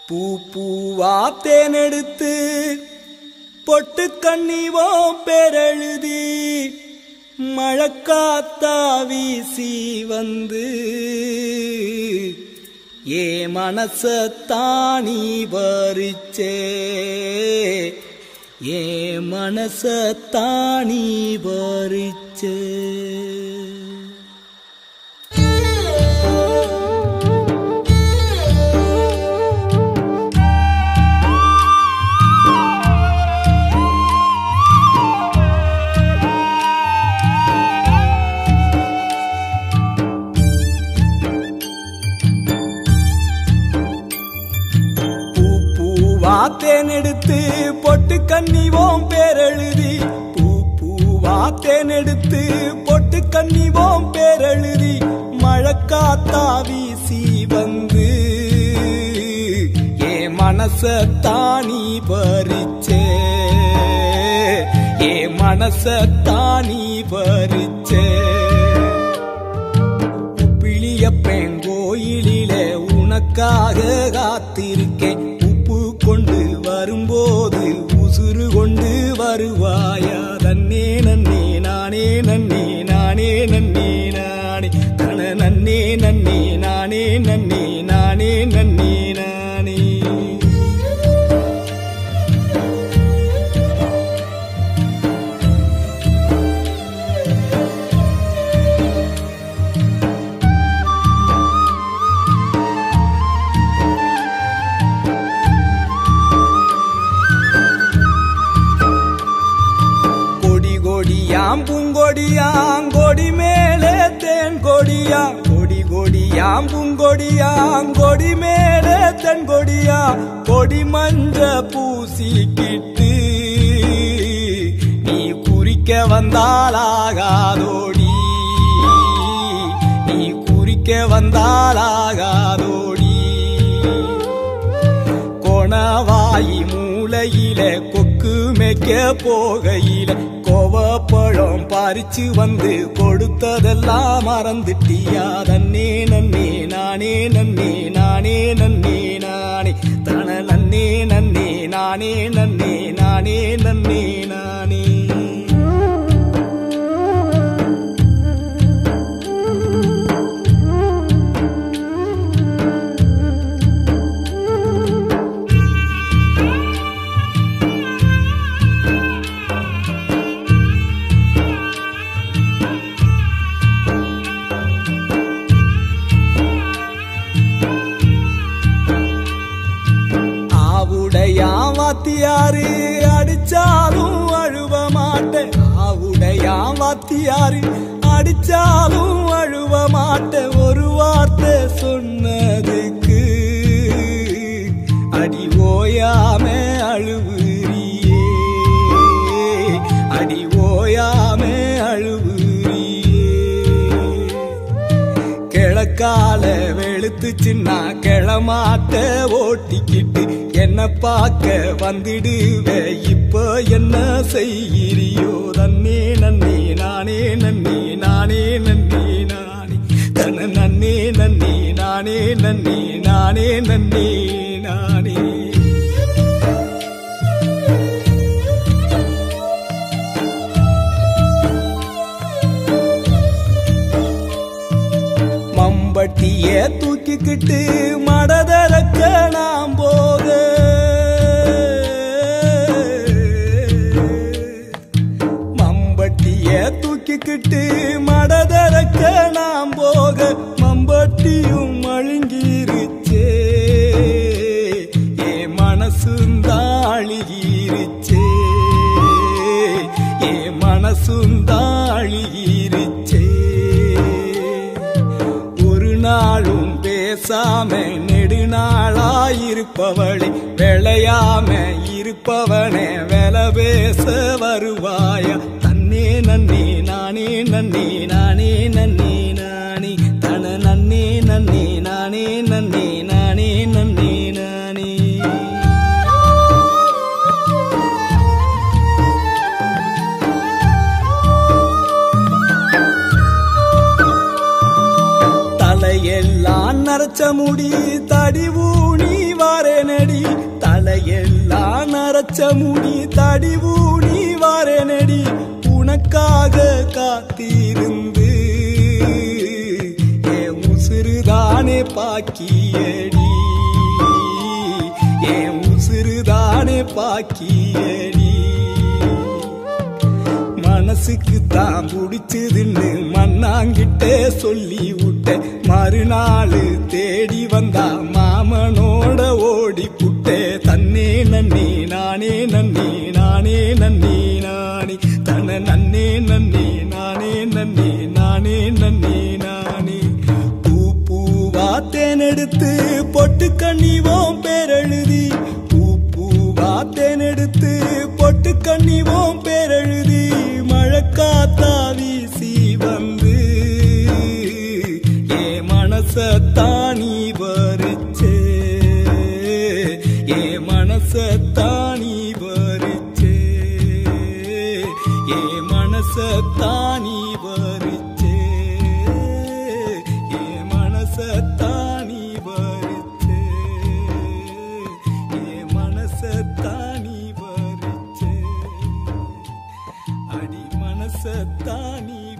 பூ பூவா தேனெடுத்து பொட்டு கண்ணிவோம் பேரெழுதி மழக்காத்தா வீசி வந்து ஏ மனசத்தானி பறிச்சே ஏ மனசத்தானி பறிச்சே பூ பூவா தேனெடுத்து பொட்டு கண்ணிவோம் பேரெழுதி பூ பூவா தேனெடுத்து பொட்டு கண்ணிவோம் பேரெழுதி மழக்காத்தா வீசி வந்து ஏ மனச தானி பறிச்சே ஏ மனச தானி பறிச்சே பிளியப்பேன் கோயிலிலே உனக்காக காத்திருக்கேன் உப்பு கொண்டு வரும்போது உசுறு கொண்டு வருவாயா தன்னே நன்னே நானே நன்னே நானே நன்னே நானே தன நன்னே நன்னே நானே நன்னே நானே நன்னே நானே கொடி கொடியாம் பூங்கொடியாம் கொடி மேலே தேன் கொடியாம் கொடி கொடியாம் பூங்கொடியாம் கொடி மேலே தென் கொடியா கொடி மஞ்ச பூசிக்கிட்டு நீ குறிக்க வந்தாலாகாதோடி நீ குறிக்க வந்தாலாகாதோடி கொணவாயி மூலையில கொக்கு மேய்க்க போகையில கோவப்பழம் பறிச்சு வந்து கொடுத்ததெல்லாம் மறந்துட்டியா தன்னே நன்னே நானே நன்னே நானே நன்னே நானே தன நன்னே நன்னே நானே நன்னே நானே நன்னே நானே ஆவுடையாம் வாத்தியாரு அடிச்சாலும் அழுவ மாட்டேன் ஆவுடையாம் வாத்தியாரு அடிச்சாலும் அழுவ மாட்டேன் ஒரு வார்த்தை சொன்னதுக்கு அடி ஓயாம அழுவுறியே அடி ஓயாம அழுவுறியே கிழக்கால வெளுத்துச்சுன்னா கிளமாட்ட ஓட்டிக்கிட்டு என்ன பார்க்க வந்துடுவே இப்போ என்ன செய்கிறியோ தன்னே நன்னே நானே நன்னே நானே நன்னே நானே தன நன்னே நன்னே நானே நன்னே நானே நன்னே நானே மம்பட்டிய தூக்கிக்கிட்டு மடதரக்க நாம் போக மம்பட்டிய தூக்கிக்கிட்டு மடதரக்க நாம் போக மம்பட்டியும் அழுங்கிருச்சே ஏ மனசுந்தான் அழுகிருச்சே ஏ மனசுந்தான் அழுகிருச்சே ஒரு நாளும் பேசாம நெடுநாளாயிருப்பவளை விளையாம இருப்பவனே வெல பேச வருவாயா தன்னே நன்னே நானே நன்னே நானே நன்னே நானே தன நன்னே நன்னே நானே நன்னே நானே நன்னே நானே தலையெல்லாம் நரைச்ச முடி தடி ஊனி வாரேனடி வடிவூனி வாரனடி உனக்காக காத்திருந்து என் உசுறுதானே பாக்கியடி என் உசுறுதானே பாக்கியடி மனசுக்கு தான் பிடிச்சதுன்னு மண்ணாங்கிட்ட சொல்லி விட்ட மறுநாள் தேடி வந்தா மாமனோட ஓடி புட்டே தன்னே நன்னி நானே நன்னி நானே நன்னி நானே தன நன்னே நன்னி நானே நன்னி நானே நன்னி நானே பூ பூவா தேனெடுத்து பொட்டு கண்ணிவோம் பேரெழுதி பூ பூவா தேனெடுத்து பொட்டு கண்ணிவோம் பேரெழுதி மழைக்காத்தா வீசி வந்து ஏ மனசத்தானி வரிச்சே ஏ மனசத்தானி வரிச்சே ஏ மனசத்தானி வரிச்சே ஏ மனசத்தானி வரிச்சே ஏ மனசத்தானி வரிச்சே அடி மனசத்தானி